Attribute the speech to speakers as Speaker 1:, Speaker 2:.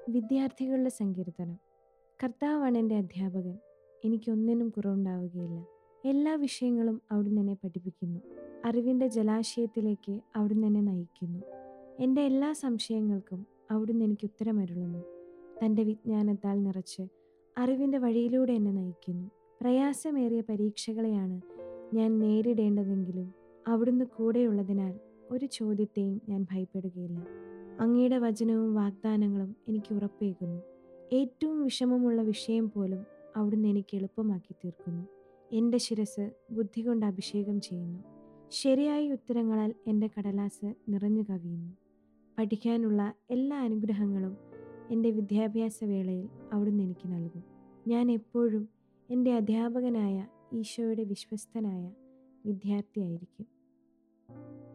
Speaker 1: വിദ്യാർത്ഥികളുടെ സങ്കീർത്തനം കർത്താവാണ് എൻ്റെ അധ്യാപകൻ എനിക്കൊന്നിനും കുറവുണ്ടാവുകയില്ല എല്ലാ വിഷയങ്ങളും അവിടുന്ന് എന്നെ പഠിപ്പിക്കുന്നു അറിവിൻ്റെ ജലാശയത്തിലേക്ക് അവിടുന്ന് എന്നെ നയിക്കുന്നു എൻ്റെ എല്ലാ സംശയങ്ങൾക്കും അവിടുന്ന് എനിക്ക് ഉത്തരമരുളുന്നു തൻ്റെ വിജ്ഞാനത്താൽ നിറച്ച് അറിവിൻ്റെ വഴിയിലൂടെ എന്നെ നയിക്കുന്നു പ്രയാസമേറിയ പരീക്ഷകളെയാണ് ഞാൻ നേരിടേണ്ടതെങ്കിലും അവിടുന്ന് കൂടെയുള്ളതിനാൽ ഒരു ചോദ്യത്തെയും ഞാൻ ഭയപ്പെടുകയില്ല അങ്ങയുടെ വചനവും വാഗ്ദാനങ്ങളും എനിക്ക് ഉറപ്പേകുന്നു ഏറ്റവും വിഷമമുള്ള വിഷയം പോലും അവിടുന്ന് എനിക്ക് എളുപ്പമാക്കി തീർക്കുന്നു എൻ്റെ ശിരസ് ബുദ്ധി കൊണ്ട് അഭിഷേകം ചെയ്യുന്നു ശരിയായ ഉത്തരങ്ങളാൽ എൻ്റെ കടലാസ് നിറഞ്ഞു കവിയുന്നു പഠിക്കാനുള്ള എല്ലാ അനുഗ്രഹങ്ങളും എൻ്റെ വിദ്യാഭ്യാസ വേളയിൽ അവിടുന്ന് എനിക്ക് നൽകും ഞാൻ എപ്പോഴും എൻ്റെ അധ്യാപകനായ ഈശോയുടെ വിശ്വസ്തനായ വിദ്യാർത്ഥിയായിരിക്കും